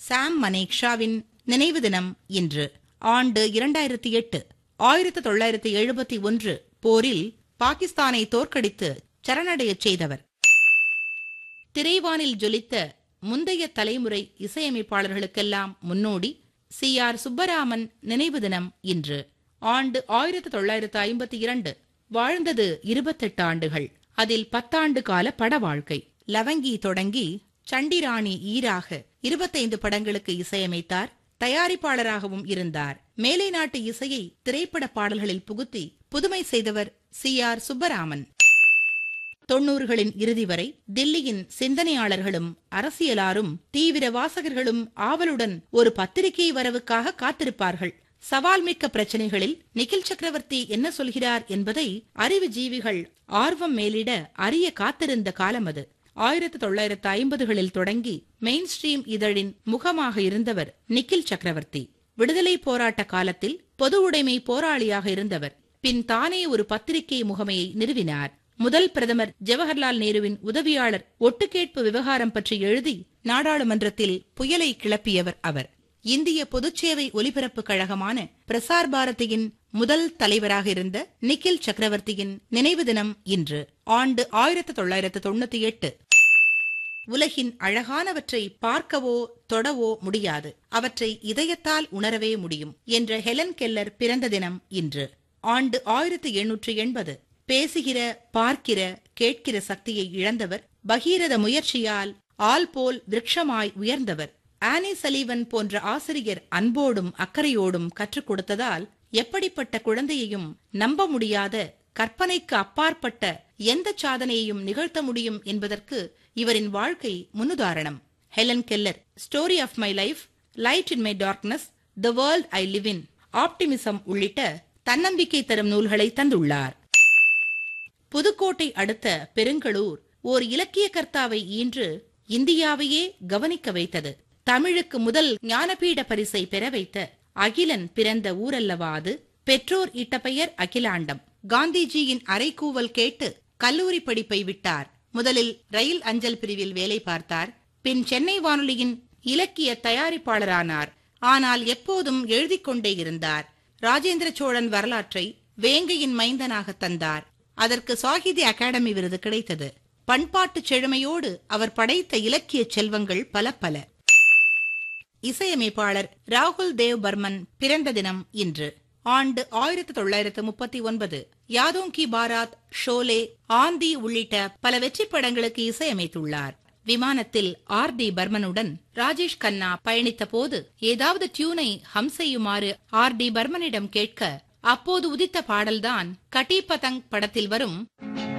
சாம் மனேக்ஷாவின் நினைவு தினம் இன்று ஆண்டு இரண்டாயிரத்தி எட்டு ஆயிரத்து தொள்ளாயிரத்தி எழுபத்தி ஒன்று போரில் பாகிஸ்தானை தோற்கடித்து சரணடையச் செய்தவர் திரைவானில் ஜொலித்த முந்தைய தலைமுறை இசையமைப்பாளர்களுக்கெல்லாம் முன்னோடி சி ஆர் சுப்பராமன் நினைவு தினம் இன்று ஆண்டு ஆயிரத்து தொள்ளாயிரத்து ஐம்பத்தி இரண்டு வாழ்ந்தது இருபத்தெட்டு ஆண்டுகள் அதில் பத்தாண்டு கால பட வாழ்க்கை லவங்கி தொடங்கி சண்டிராணி ஈராக இருபத்தைந்து படங்களுக்கு இசையமைத்தார் தயாரிப்பாளராகவும் இருந்தார் மேலை நாட்டு இசையை திரைப்பட பாடல்களில் புகுத்தி புதுமை செய்தவர் சி ஆர் சுப்பராமன் தொன்னூறுகளின் இறுதி வரை தில்லியின் சிந்தனையாளர்களும் அரசியலாரும் தீவிர வாசகர்களும் ஆவலுடன் ஒரு பத்திரிகை வரவுக்காக காத்திருப்பார்கள் சவால் மிக்க பிரச்சனைகளில் நிகில் சக்கரவர்த்தி என்ன சொல்கிறார் என்பதை அறிவு ஜீவிகள் ஆர்வம் மேலிட அறிய காத்திருந்த காலம் அது ஆயிரத்து தொள்ளாயிரத்து ஐம்பதுகளில் தொடங்கி மெயின் ஸ்ட்ரீம் இதழின் முகமாக இருந்தவர் நிக்கில் சக்கரவர்த்தி விடுதலை போராட்ட காலத்தில் பொது உடைமை போராளியாக இருந்தவர் பின் தானே ஒரு பத்திரிகை முகமையை நிறுவினார் முதல் பிரதமர் ஜவஹர்லால் நேருவின் உதவியாளர் ஒட்டுக்கேட்பு விவகாரம் பற்றி எழுதி நாடாளுமன்றத்தில் புயலை கிளப்பியவர் அவர் இந்திய பொதுச்சேவை ஒலிபரப்பு கழகமான பிரசார் பாரதியின் முதல் தலைவராக இருந்த நிக்கில் சக்கரவர்த்தியின் நினைவு தினம் இன்று ஆண்டு ஆயிரத்து தொள்ளாயிரத்து தொண்ணூத்தி எட்டு உலகின் அழகானவற்றை பார்க்கவோ தொடவோ முடியாது அவற்றை இதயத்தால் உணரவே முடியும் என்ற ஹெலன் கெல்லர் பிறந்த தினம் இன்று ஆண்டு ஆயிரத்து எண்ணூற்று எண்பது பேசுகிற பார்க்கிற கேட்கிற சக்தியை இழந்தவர் பகீரத முயற்சியால் ஆல் போல் விருட்சமாய் உயர்ந்தவர் ஆனி சலீவன் போன்ற ஆசிரியர் அன்போடும் அக்கறையோடும் கற்றுக் கொடுத்ததால் எப்படிப்பட்ட குழந்தையையும் நம்ப முடியாத கற்பனைக்கு அப்பாற்பட்ட எந்த சாதனையையும் நிகழ்த்த முடியும் என்பதற்கு இவரின் வாழ்க்கை முன்னுதாரணம் Helen Keller story of my life light in my darkness the world I live in optimism உள்ளிட்ட தன்னம்பிக்கை தரும் நூல்களை தந்துள்ளார் புதுக்கோட்டை அடுத்த பெருங்களூர் ஓர் இலக்கிய கர்த்தாவை ஈன்று இந்தியாவையே கவனிக்க வைத்தது தமிழுக்கு முதல் ஞானபீட பரிசை பெற வைத்த அகிலன் பிறந்த ஊரல்லவா அது பெற்றோர் இட்ட பெயர் அகிலாண்டம் காந்திஜியின் அரைக்கூவல் கேட்டு கல்லூரி படிப்பை விட்டார் முதலில் ரயில் அஞ்சல் பிரிவில் வேலை பார்த்தார் பின் சென்னை வானொலியின் இலக்கிய தயாரிப்பாளரானார் ஆனால் எப்போதும் எழுதிக் கொண்டே இருந்தார் ராஜேந்திர சோழன் வரலாற்றை வேங்கையின் மைந்தனாக தந்தார் அதற்கு சாகித்ய அகாடமி விருது கிடைத்தது பண்பாட்டு செழுமையோடு அவர் படைத்த இலக்கிய செல்வங்கள் பல பல இசையமைப்பாளர் ராகுல் தேவ் பர்மன் பிறந்த தினம் இன்று ஆண்டு ஆயிரத்து தொள்ளாயிரத்து முப்பத்தி ஒன்பது யாதோங் கி பாராத் ஷோலே ஆந்தி உள்ளிட்ட பல வெற்றி படங்களுக்கு இசையமைத்துள்ளார் விமானத்தில் ஆர் டி பர்மனுடன் ராஜேஷ் கண்ணா பயணித்த போது ஏதாவது டியூனை ஹம் செய்யுமாறு ஆர் டி பர்மனிடம் கேட்க அப்போது உதித்த பாடல்தான் கட்டி பதங் படத்தில் வரும்